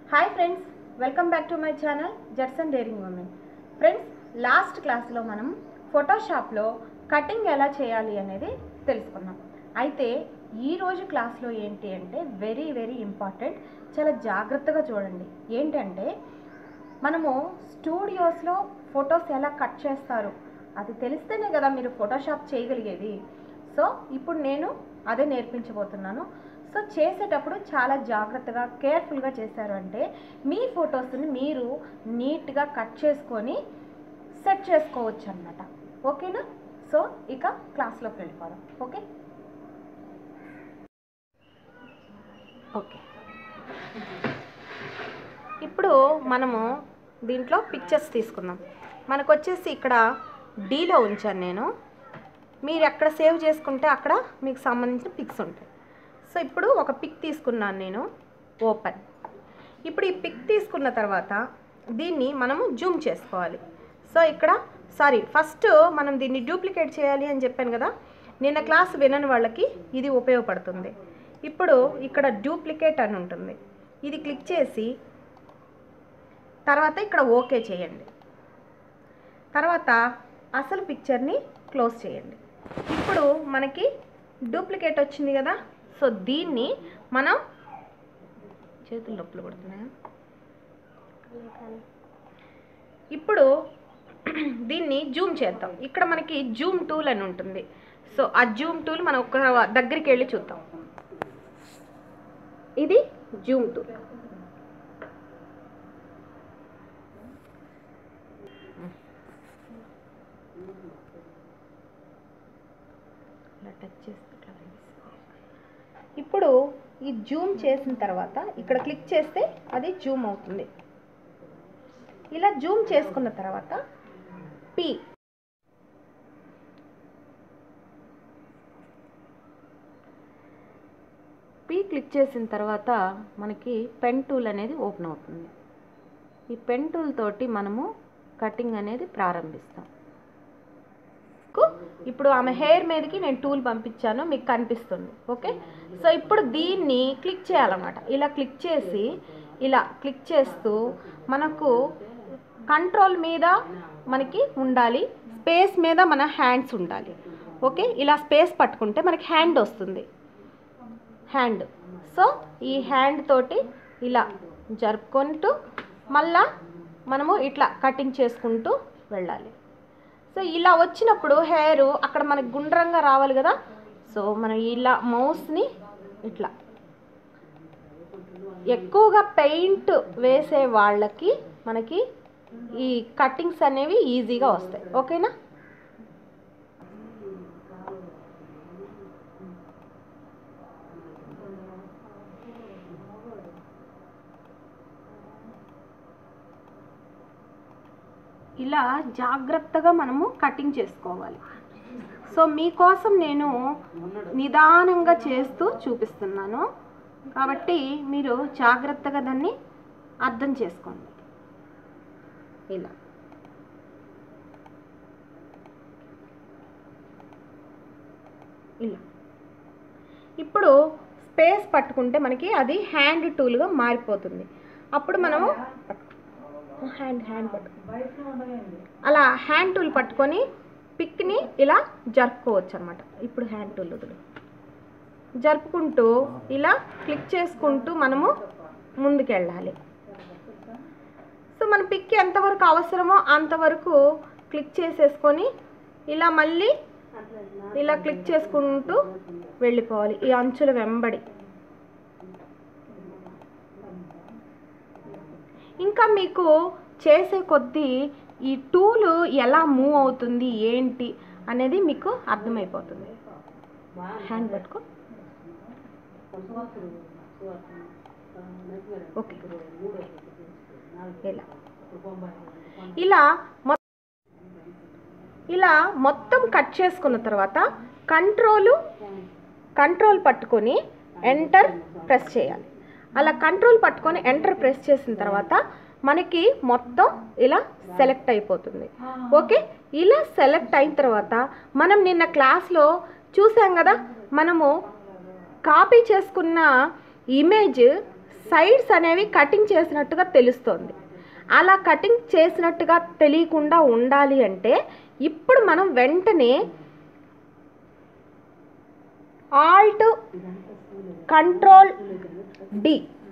Hi friends welcome back to my channel Judson daring women friends last క్లాస్లో మనం ఫోటోషాప్లో cutting ఎలా చేయాలి అనేది తెలుసుకున్నాం అయితే ఈ రోజు క్లాస్లో ఏంటి అంటే వెరీ వెరీ ఇంపార్టెంట్ చాలా జాగ్రత్తగా చూడండి ఏంటంటే మనము స్టూడియోస్లో ఫొటోస్ ఎలా కట్ చేస్తారు అది తెలిస్తేనే కదా మీరు ఫోటోషాప్ చేయగలిగేది సో ఇప్పుడు నేను అదే నేర్పించబోతున్నాను సో చేసేటప్పుడు చాలా జాగ్రత్తగా కేర్ఫుల్గా చేశారు అంటే మీ ఫొటోస్ని మీరు నీట్గా కట్ చేసుకొని సెట్ చేసుకోవచ్చు అనమాట ఓకేనా సో ఇక క్లాస్లోకి వెళ్ళిపోదాం ఓకే ఓకే ఇప్పుడు మనము దీంట్లో పిక్చర్స్ తీసుకుందాం మనకు వచ్చేసి ఇక్కడ డీలో ఉంచాను నేను మీరు ఎక్కడ సేవ్ చేసుకుంటే అక్కడ మీకు సంబంధించిన పిక్స్ ఉంటాయి సో ఇప్పుడు ఒక పిక్ తీసుకున్నాను నేను ఓపెన్ ఇప్పుడు ఈ పిక్ తీసుకున్న తర్వాత దీన్ని మనము జూమ్ చేసుకోవాలి సో ఇక్కడ సారీ ఫస్ట్ మనం దీన్ని డూప్లికేట్ చేయాలి అని చెప్పాను కదా నిన్న క్లాస్ వినని వాళ్ళకి ఇది ఉపయోగపడుతుంది ఇప్పుడు ఇక్కడ డూప్లికేట్ అని ఉంటుంది ఇది క్లిక్ చేసి తర్వాత ఇక్కడ ఓకే చేయండి తర్వాత అసలు పిక్చర్ని క్లోజ్ చేయండి ఇప్పుడు మనకి డూప్లికేట్ వచ్చింది కదా సో దీన్ని మనం చేతులు నొప్పులు పడుతున్నాయా ఇప్పుడు దీన్ని జూమ్ చేద్దాం ఇక్కడ మనకి జూమ్ టూల్ అని ఉంటుంది సో ఆ జూమ్ టూల్ మనం ఒక దగ్గరికి వెళ్ళి చూద్దాం ఇది జూమ్ టూల్ ఇలా టచ్ చేస్తే ఇట్లా కనిపిస్తుంది. ఇప్పుడు ఈ జూమ్ చేసిన తర్వాత ఇక్కడ క్లిక్ చేస్తే అది జూమ్ అవుతుంది ఇలా జూమ్ చేసుకున్న తర్వాత పి పి క్లిక్ చేసిన తర్వాత మనకి పెన్ టూల్ అనేది ఓపెన్ అవుతుంది ఈ పెన్ టూల్ తోటి మనము కటింగ్ అనేది ప్రారంభిస్తాం మీకు ఇప్పుడు ఆమె హెయిర్ మీదకి నేను టూల్ పంపించాను మీకు కనిపిస్తుంది ఓకే సో ఇప్పుడు దీన్ని క్లిక్ చేయాలన్నమాట ఇలా క్లిక్ చేసి ఇలా క్లిక్ చేస్తూ మనకు కంట్రోల్ మీద మనకి ఉండాలి స్పేస్ మీద మన హ్యాండ్స్ ఉండాలి ఓకే ఇలా స్పేస్ పట్టుకుంటే మనకి హ్యాండ్ వస్తుంది హ్యాండ్ సో ఈ హ్యాండ్ తోటి ఇలా జరుపుకుంటూ మళ్ళా మనము ఇట్లా కటింగ్ చేసుకుంటూ వెళ్ళాలి సో ఇలా వచ్చినప్పుడు హెయిర్ అక్కడ మనకి గుండ్రంగా రావాలి కదా సో మనం ఇలా మౌస్ని ఇట్లా ఎక్కువగా పెయింట్ వేసే వాళ్ళకి మనకి ఈ కటింగ్స్ అనేవి ఈజీగా వస్తాయి ఓకేనా ఇలా జాగ్రత్తగా మనము కటింగ్ చేసుకోవాలి సో మీకోసం నేను నిదానంగా చేస్తూ చూపిస్తున్నాను కాబట్టి మీరు జాగ్రత్తగా దాన్ని అర్థం చేసుకోండి ఇలా ఇలా ఇప్పుడు స్పేస్ పట్టుకుంటే మనకి అది హ్యాండ్ టూల్గా మారిపోతుంది అప్పుడు మనము హ్యాండ్ హ్యాండ్ పట్టు అలా హ్యాండ్ టూల్ పట్టుకొని పిక్ని ఇలా జరుపుకోవచ్చు అనమాట ఇప్పుడు హ్యాండ్ టూల్ వదులు జరుపుకుంటూ ఇలా క్లిక్ చేసుకుంటూ మనము ముందుకెళ్ళాలి సో మన పిక్ ఎంతవరకు అవసరమో అంతవరకు క్లిక్ చేసేసుకొని ఇలా మళ్ళీ ఇలా క్లిక్ చేసుకుంటూ వెళ్ళిపోవాలి ఈ అంచుల వెంబడి ఇంకా మీకు చేసే కొద్దీ ఈ టూల్ ఎలా మూవ్ అవుతుంది ఏంటి అనేది మీకు అర్థమైపోతుంది హ్యాండ్ పట్టుకో ఓకే ఇలా ఇలా మొ- ఇలా మొత్తం కట్ చేసుకున్న తర్వాత కంట్రోలు కంట్రోల్ పట్టుకొని ఎంటర్ ప్రెస్ చేయాలి అలా కంట్రోల్ పట్టుకొని ఎంటర్ ప్రెస్ చేసిన తర్వాత మనకి మొత్తం ఇలా సెలెక్ట్ అయిపోతుంది ఓకే ఇలా సెలెక్ట్ అయిన తర్వాత మనం నిన్న క్లాస్లో చూసాం కదా మనము కాపీ చేసుకున్న ఇమేజ్ సైడ్స్ అనేవి కటింగ్ చేసినట్టుగా తెలుస్తుంది అలా కటింగ్ చేసినట్టుగా తెలియకుండా ఉండాలి అంటే ఇప్పుడు మనం వెంటనే alt control D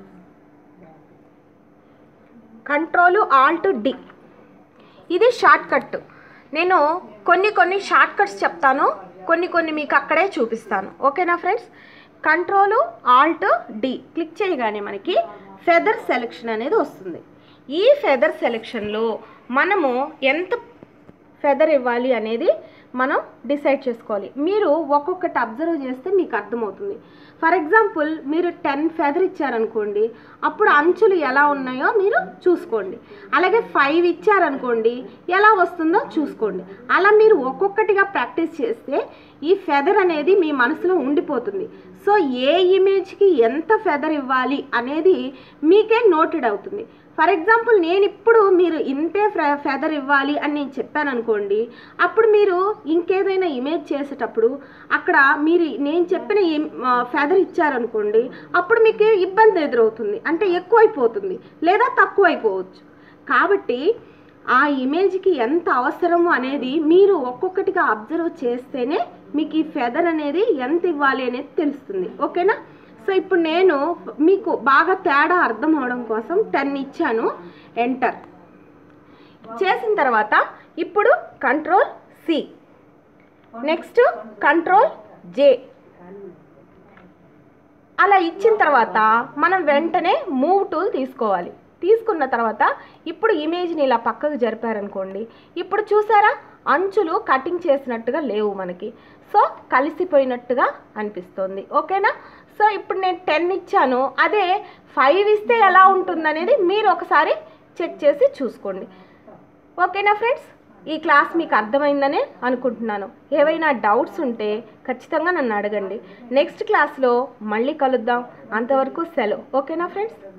control alt D ఇది షార్ట్ కట్ నేను కొన్ని కొన్ని షార్ట్ కట్స్ చెప్తాను కొన్ని కొన్ని మీకు అక్కడే చూపిస్తాను ఓకేనా friends control alt D click చేయగానే మనకి ఫెదర్ సెలెక్షన్ అనేది వస్తుంది ఈ ఫెదర్ సెలెక్షన్లో మనము ఎంత ఫెదర్ ఇవ్వాలి అనేది మనం డిసైడ్ చేసుకోవాలి మీరు ఒక్కొక్కటి అబ్జర్వ్ చేస్తే మీకు అర్థమవుతుంది ఫర్ ఎగ్జాంపుల్ మీరు టెన్ ఫెదర్ ఇచ్చారనుకోండి అప్పుడు అంచులు ఎలా ఉన్నాయో మీరు చూసుకోండి అలాగే ఫైవ్ ఇచ్చారనుకోండి ఎలా వస్తుందో చూసుకోండి అలా మీరు ఒక్కొక్కటిగా ప్రాక్టీస్ చేస్తే ఈ ఫెదర్ అనేది మీ మనసులో ఉండిపోతుంది సో ఏ ఇమేజ్కి ఎంత ఫెదర్ ఇవ్వాలి అనేది మీకే నోటెడ్ అవుతుంది ఫర్ ఎగ్జాంపుల్ నేను ఇప్పుడు మీరు ఇంతే ఫెదర్ ఇవ్వాలి అని నేను చెప్పాను అనుకోండి అప్పుడు మీరు ఇంకేదైనా ఇమేజ్ చేసేటప్పుడు అక్కడ మీరు నేను చెప్పిన ఫెదర్ ఇచ్చారనుకోండి అప్పుడు మీకు ఇబ్బంది ఎదురవుతుంది అంటే ఎక్కువైపోతుంది లేదా తక్కువైపోవచ్చు కాబట్టి ఆ ఇమేజ్కి ఎంత అవసరము అనేది మీరు ఒక్కొక్కటిగా అబ్జర్వ్ చేస్తేనే మీకు ఈ ఫెదర్ అనేది ఎంత ఇవ్వాలి అనేది తెలుస్తుంది ఓకేనా సో ఇప్పుడు నేను మీకు బాగా తేడా అర్థం అవడం కోసం టెన్ ఇచ్చాను ఎంటర్ చేసిన తర్వాత ఇప్పుడు control C next control J అలా ఇచ్చిన తర్వాత మనం వెంటనే మూవ్ టూల్ తీసుకోవాలి తీసుకున్న తర్వాత ఇప్పుడు ఇమేజ్ని ఇలా పక్కకు జరిపారనుకోండి ఇప్పుడు చూసారా అంచులు కటింగ్ చేసినట్టుగా లేవు మనకి సో కలిసిపోయినట్టుగా అనిపిస్తుంది ఓకేనా సో ఇప్పుడు నేను టెన్ ఇచ్చాను అదే ఫైవ్ ఇస్తే ఎలా ఉంటుందనేది మీరు ఒకసారి చెక్ చేసి చూసుకోండి ఓకేనా ఫ్రెండ్స్ ఈ క్లాస్ మీకు అర్థమైందనే అనుకుంటున్నాను ఏవైనా డౌట్స్ ఉంటే ఖచ్చితంగా నన్ను అడగండి నెక్స్ట్ క్లాస్లో మళ్ళీ కలుద్దాం అంతవరకు సెలవు ఓకేనా ఫ్రెండ్స్